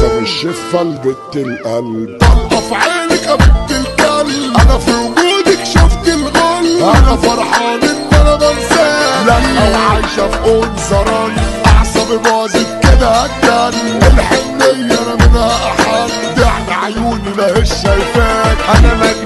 ده مش شفة لبت القلب طلقة في عينك يا بنت الكلب انا في وجودك شفت الغل انا فرحان ان انا بنساك لا وعايشة في انظران اعصابي باظت كده هتجن الحنية انا منها احن ده احنا عيوني ماهيش شايفاك انا